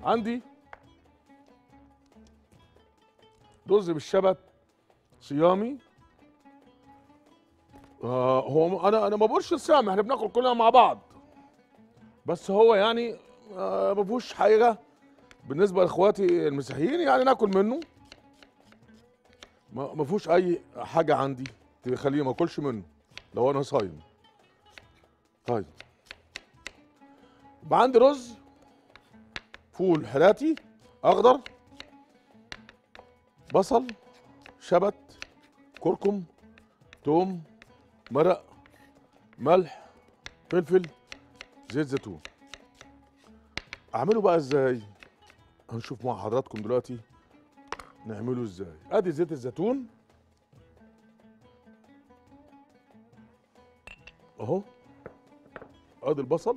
عندي رز بالشبت صيامي آه هو انا انا ما بقولش الصيام احنا بناكل كلنا مع بعض بس هو يعني آه ما فيهوش حاجه بالنسبه لاخواتي المسيحيين يعني ناكل منه ما ما فيهوش اي حاجه عندي تخليني ما اكلش منه لو انا صايم طيب يبقى عندي رز فول حراتي اخضر بصل شبت كركم توم مرق ملح فلفل زيت زيتون اعمله بقى ازاي هنشوف مع حضراتكم دلوقتي نعمله ازاي ادي زيت الزيتون اهو ادي البصل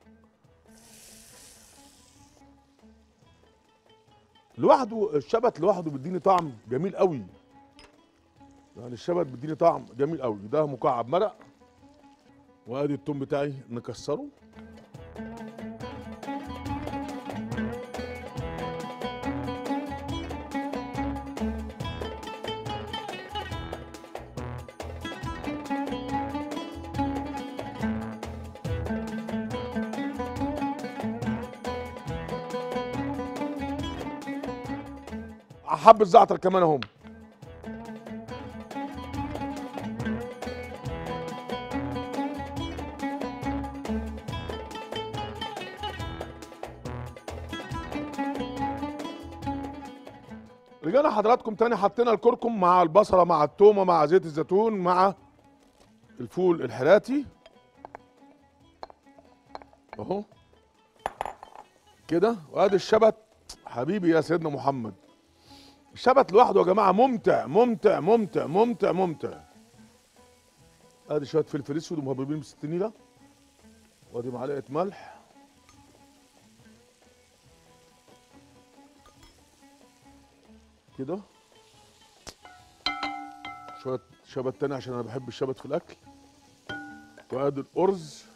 لوحده الشبت لوحده بيديني طعم جميل قوي يعني الشبت بيديني طعم جميل قوي ده مكعب مرق وادي التوم بتاعي نكسره حبة زعتر كمان اهم رجعنا حضراتكم تاني حطينا الكركم مع البصلة مع التومة مع زيت الزيتون مع الفول الحراتي اهو كده وادي الشبت حبيبي يا سيدنا محمد الشبت لوحده يا جماعه ممتع ممتع ممتع ممتع ممتع ادي شويه فلفل اسود ومهببين بالستينيله وادي معلقه ملح كده شويه شبت تاني عشان انا بحب الشبت في الاكل وادي الارز